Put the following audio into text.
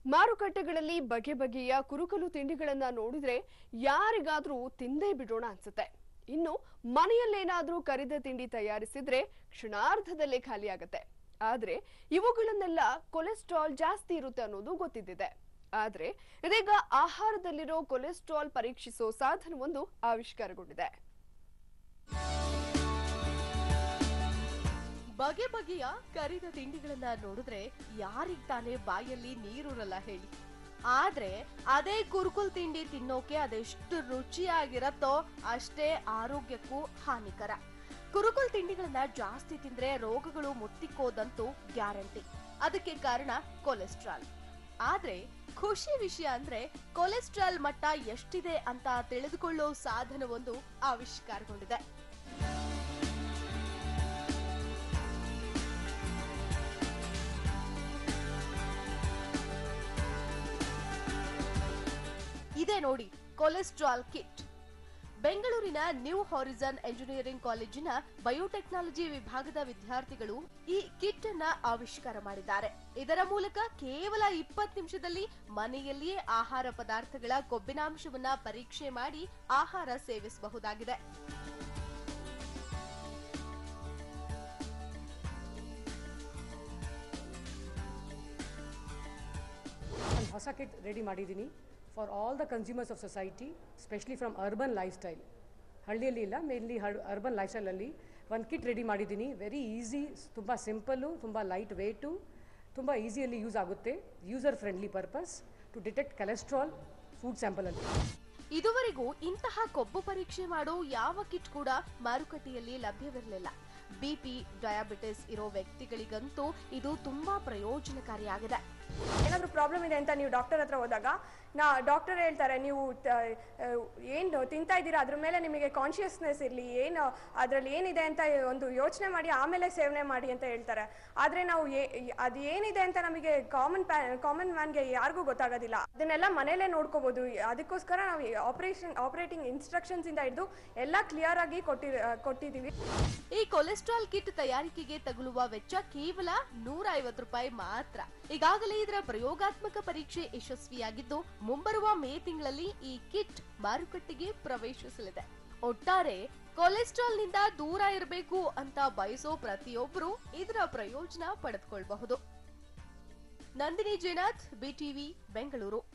ಮಾರುಕಟ್ಟೆಗಳಲ್ಲಿ ಬಗೆ ಬಗೆಯ ಕುರುಕಲು ತಿಂಡಿಗಳನ್ನ ನೋಡಿದ್ರೆ ಯಾರಿಗಾದ್ರೂ ತಿಂದೇ ಬಿಡೋಣ ಅನ್ಸುತ್ತೆ ಇನ್ನು ಮನೆಯಲ್ಲೇನಾದ್ರೂ ಕರಿದ ತಿಂಡಿ ತಯಾರಿಸಿದ್ರೆ ಕ್ಷಣಾರ್ಧದಲ್ಲೇ ಖಾಲಿಯಾಗತ್ತೆ ಆದ್ರೆ ಇವುಗಳನ್ನೆಲ್ಲ ಕೊಲೆಸ್ಟ್ರಾಲ್ ಜಾಸ್ತಿ ಇರುತ್ತೆ ಅನ್ನೋದು ಗೊತ್ತಿದ್ದಿದೆ ಆದ್ರೆ ಇದೀಗ ಆಹಾರದಲ್ಲಿರೋ ಕೊಲೆಸ್ಟ್ರಾಲ್ ಪರೀಕ್ಷಿಸೋ ಸಾಧನವೊಂದು ಆವಿಷ್ಕಾರಗೊಂಡಿದೆ ಬಗೆ ಬಗೆಯ ಕರಿದ ತಿಂಡಿಗಳನ್ನ ನೋಡಿದ್ರೆ ಯಾರಿಗ್ ತಾನೇ ಬಾಯಲ್ಲಿ ನೀರೂರಲ್ಲ ಹೇಳಿ ಆದ್ರೆ ಅದೇ ಕುರುಕುಲ್ ತಿಂಡಿ ತಿನ್ನೋಕೆ ಅದೆಷ್ಟು ರುಚಿಯಾಗಿರತ್ತೋ ಅಷ್ಟೇ ಆರೋಗ್ಯಕ್ಕೂ ಹಾನಿಕರ ಕುರುಕುಲ್ ತಿಂಡಿಗಳನ್ನ ಜಾಸ್ತಿ ತಿಂದ್ರೆ ರೋಗಗಳು ಮುತ್ತಿಕ್ಕೋದಂತೂ ಗ್ಯಾರಂಟಿ ಅದಕ್ಕೆ ಕಾರಣ ಕೊಲೆಸ್ಟ್ರಾಲ್ ಆದ್ರೆ ಖುಷಿ ವಿಷಯ ಅಂದ್ರೆ ಕೊಲೆಸ್ಟ್ರಾಲ್ ಮಟ್ಟ ಎಷ್ಟಿದೆ ಅಂತ ತಿಳಿದುಕೊಳ್ಳೋ ಸಾಧನವೊಂದು ಆವಿಷ್ಕಾರಗೊಂಡಿದೆ ಇದೆ ನೋಡಿ ಕೊಲೆಸ್ಟ್ರಾಲ್ ಕಿಟ್ ಬೆಂಗಳೂರಿನ ನ್ಯೂ ಹಾರಿಸನ್ ಎಂಜಿನಿಯರಿಂಗ್ ಕಾಲೇಜಿನ ಬಯೋಟೆಕ್ನಾಲಜಿ ವಿಭಾಗದ ವಿದ್ಯಾರ್ಥಿಗಳು ಈ ಕಿಟ್ ಅನ್ನ ಆವಿಷ್ಕಾರ ಮಾಡಿದ್ದಾರೆ ಇದರ ಮೂಲಕ ಕೇವಲ ಇಪ್ಪತ್ತು ನಿಮಿಷದಲ್ಲಿ ಮನೆಯಲ್ಲಿಯೇ ಆಹಾರ ಪದಾರ್ಥಗಳ ಕೊಬ್ಬಿನಾಂಶವನ್ನ ಪರೀಕ್ಷೆ ಮಾಡಿ ಆಹಾರ ಸೇವಿಸಬಹುದಾಗಿದೆ ಒಂದು ಹೊಸ ಕಿಟ್ ರೆಡಿ ಮಾಡಿದ್ದೀನಿ for all the consumers of society specially from urban life style ಹಳ್ಳಿಯಲ್ಲಿ ಇಲ್ಲ ಮೇನ್ಲಿ ಅರ್ಬನ್ ಲೈಫ್ ಸ್ಟೈಲಲ್ಲಿ ಒಂದು ಕಿಟ್ ರೆಡಿ ಮಾಡಿದ್ದೀನಿ ವೆರಿ ಈಸಿ ತುಂಬ ಸಿಂಪಲ್ಲು ತುಂಬ ಲೈಟ್ ವೇಟು ತುಂಬ ಈಸಿಯಲ್ಲಿ ಯೂಸ್ ಆಗುತ್ತೆ user friendly purpose to detect cholesterol food ಸ್ಯಾಂಪಲಲ್ಲಿ ಇದುವರೆಗೂ ಇಂತಹ ಕೊಬ್ಬು ಪರೀಕ್ಷೆ ಮಾಡೋ ಯಾವ ಕಿಟ್ ಕೂಡ ಮಾರುಕಟ್ಟೆಯಲ್ಲಿ ಲಭ್ಯವಿರಲಿಲ್ಲ ಬಿಪಿ ಡಯಾಬಿಟಿಸ್ ಇರೋ ವ್ಯಕ್ತಿಗಳಿಗಂತೂ ಇದು ತುಂಬಾ ಪ್ರಯೋಜನಕಾರಿಯಾಗಿದೆ ಏನಾದರೂ ಪ್ರಾಬ್ಲಮ್ ಇದೆ ಅಂತ ನೀವು ಡಾಕ್ಟರ್ ಹತ್ರ ಹೋದಾಗ ನಾ ಡಾಕ್ಟರ್ ಹೇಳ್ತಾರೆ ನೀವು ಏನು ತಿಂತಾ ಇದ್ದೀರಾ ಅದ್ರ ಮೇಲೆ ನಿಮಗೆ ಕಾನ್ಷಿಯಸ್ನೆಸ್ ಇರಲಿ ಏನು ಅದರಲ್ಲಿ ಏನಿದೆ ಅಂತ ಒಂದು ಯೋಚನೆ ಮಾಡಿ ಆಮೇಲೆ ಸೇವನೆ ಮಾಡಿ ಅಂತ ಹೇಳ್ತಾರೆ ಆದರೆ ನಾವು ಏ- ಅದು ಏನಿದೆ ಅಂತ ನಮಗೆ ಕಾಮನ್ ಕಾಮನ್ ಮ್ಯಾನ್ಗೆ ಯಾರಿಗೂ ಗೊತ್ತಾಗೋದಿಲ್ಲ ಅದನ್ನೆಲ್ಲ ಮನೇಲೇ ನೋಡ್ಕೋಬೋದು ಅದಕ್ಕೋಸ್ಕರ ನಾವು ಆಪರೇಷನ್ ಆಪರೇಟಿಂಗ್ ಇನ್ಸ್ಟ್ರಕ್ಷನ್ಸ್ ಇಂದ ಹಿಡಿದು ಎಲ್ಲ ಕ್ಲಿಯರ್ ಆಗಿ ಕೊಟ್ಟಿ ಕೊಟ್ಟಿದ್ದೀವಿ ಈ ಕೊಲೆಸ್ಟ್ರಾಲ್ ಕಿಟ್ ತಯಾರಿಕೆಗೆ ತಗುಲುವ ವೆಚ್ಚ ಕೇವಲ ನೂರ ಐವತ್ತು ರೂಪಾಯಿ ಮಾತ್ರ ಈಗಾಗಲೇ ಇದರ ಪ್ರಯೋಗಾತ್ಮಕ ಪರೀಕ್ಷೆ ಯಶಸ್ವಿಯಾಗಿದ್ದು ಮುಂಬರುವ ಮೇ ತಿಂಗಳಲ್ಲಿ ಈ ಕಿಟ್ ಮಾರುಕಟ್ಟೆಗೆ ಪ್ರವೇಶಿಸಲಿದೆ ಒಟ್ಟಾರೆ ಕೊಲೆಸ್ಟ್ರಾಲ್ ನಿಂದ ದೂರ ಇರಬೇಕು ಅಂತ ಬಯಸೋ ಪ್ರತಿಯೊಬ್ಬರು ಇದರ ಪ್ರಯೋಜನ ಪಡೆದುಕೊಳ್ಳಬಹುದು ನಂದಿನಿ ಜೇನಾಥ್ ಬಿಟಿವಿ ಬೆಂಗಳೂರು